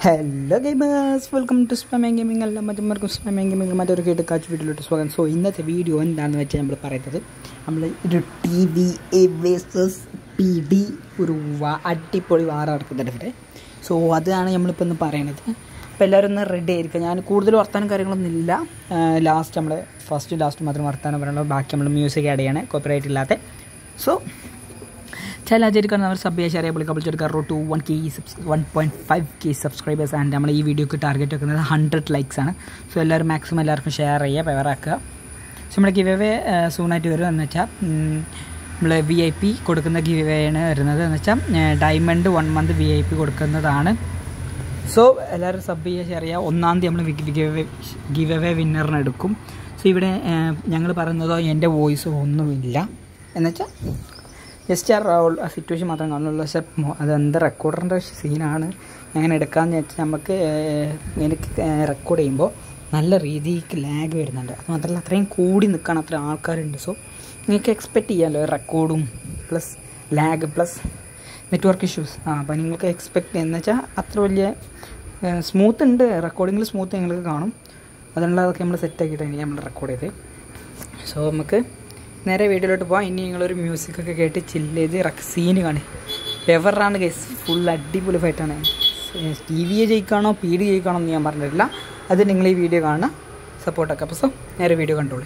Hello gamers welcome to spamming gaming എല്ലാം മറ്റന്മാർക്കും spamming gaming മറ്റൊരു കേട്ട് കാച്ച് വീട്ടിലോട്ട് സ്വാഗതം സോ ഇന്നത്തെ വീഡിയോ എന്താണെന്ന് വെച്ചാൽ നമ്മൾ പറയുന്നത് നമ്മൾ ഒരു T V A versus P D ഒരു വാ അടിപൊളി വാറ നടക്കുന്നുണ്ട് ഇവിടെ സോ അതാണ് നമ്മളിപ്പോൾ ഒന്ന് പറയണത് അപ്പോൾ എല്ലാവരും ഒന്ന് റെഡി ആയിരിക്കും ഞാൻ കൂടുതൽ വർത്താനം കാര്യങ്ങളൊന്നും ഇല്ല ലാസ്റ്റ് നമ്മൾ ഫസ്റ്റ് ലാസ്റ്റ് മാത്രം വർത്താനം പറയണത് ബാക്കി നമ്മൾ മ്യൂസിക് ആഡ് ചെയ്യണേ കോപ്പറേറ്റ് ഇല്ലാത്ത സോ ചില ആചരിക്കാൻ അവർ സബ് ചെയ്യാൻ അറിയാൻ കപ്പിൾ ചെറുക്കാറോ to one K one point five K subscribers and നമ്മൾ ഈ വീഡിയോക്ക് ടാർഗറ്റ് വെക്കുന്നത് ഹൺഡ്രഡ് ലൈക്സ് ആണ് സോ എല്ലാവരും മാക്സിമം എല്ലാവർക്കും ഷെയർ ചെയ്യുക ഫേവറാക്കുക സോ നമ്മുടെ ഗിവ് അവേ സൂണായിട്ട് വരും എന്ന് വെച്ചാൽ നമ്മൾ വി ഐ പി കൊടുക്കുന്ന ഗിവ് അവേ ആണ് വരുന്നത് എന്ന് വെച്ചാൽ diamond one month V I P കൊടുക്കുന്നതാണ് സോ എല്ലാവരും സബ് ചെയ്യുക ഷെയർ ചെയ്യുക ഒന്നാം തീയതി നമ്മൾ ഗിവ് ഗിവ് അവേ വിന്നറിന് എടുക്കും സോ ഇവിടെ ഞങ്ങൾ പറയുന്നതോ എൻ്റെ വോയിസോ ഒന്നുമില്ല എന്നുവെച്ചാൽ ജസ്റ്റ് ആ റോൾ ആ സിറ്റുവേഷൻ മാത്രം കാണുള്ളൂ പക്ഷെ അതെന്ത് റെക്കോർഡറിൻ്റെ സീനാണ് അങ്ങനെ എടുക്കാമെന്ന് വെച്ചാൽ നമുക്ക് എനിക്ക് റെക്കോർഡ് ചെയ്യുമ്പോൾ നല്ല രീതിക്ക് ലാഗ് വരുന്നുണ്ട് അത് മാത്രമല്ല അത്രയും കൂടി നിൽക്കാൻ അത്ര ആൾക്കാരുണ്ട് സോ നിങ്ങൾക്ക് എക്സ്പെക്റ്റ് ചെയ്യാമല്ലോ റെക്കോർഡും plus lag plus network issues ആ അപ്പോൾ നിങ്ങൾക്ക് എക്സ്പെക്റ്റ് എന്ന് വെച്ചാൽ അത്ര വലിയ സ്മൂത്ത് ഉണ്ട് റെക്കോർഡിങ്ങിൽ സ്മൂത്ത് നിങ്ങൾക്ക് കാണും അതിനുള്ളതൊക്കെ നമ്മൾ സെറ്റ് ആക്കിയിട്ടാണ് നമ്മൾ റെക്കോർഡ് ചെയ്ത് സോ നമുക്ക് നേരെ വീഡിയോയിലോട്ട് പോകാം ഇനി നിങ്ങളൊരു മ്യൂസിക്കൊക്കെ കേട്ട് ചില്ല് ചെയ്ത് റക്ക് സീന് കാണി എവറാണ് ഗൈസ് ഫുൾ അടിപൊളി ഫൈറ്റാണ് ടി വി എ ജയിക്കാണോ പി ഡി ജയിക്കാണോ എന്ന് ഞാൻ പറഞ്ഞിട്ടില്ല അത് നിങ്ങൾ ഈ വീഡിയോ കാണുക സപ്പോർട്ടൊക്കെ അപ്പോൾ സോ നേരെ വീഡിയോ കണ്ടോളി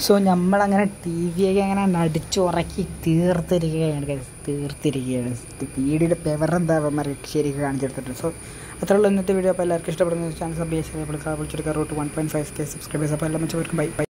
സോ നമ്മളങ്ങനെ ടി വിയൊക്കെ അങ്ങനെ അടിച്ചുറക്കി തീർത്തിരിക്കുകയാണ് guys. തീർത്തിരിക്കുകയാണ് പീടിയുടെ പെവറെന്താ ശരിക്കും കാണിച്ചെടുത്തിട്ടുണ്ട് സോ അത്രയുള്ള ഇന്നത്തെ വീഡിയോ അപ്പോൾ എല്ലാവർക്കും ഇഷ്ടപ്പെടുന്ന ചാനൽ സബ് ചെയ്ത് വിളിക്കാം വിളിച്ചെടുക്കാം route one point five K subscribers അപ്പോൾ എല്ലാ മച്ചവർക്കും ബൈ ബൈ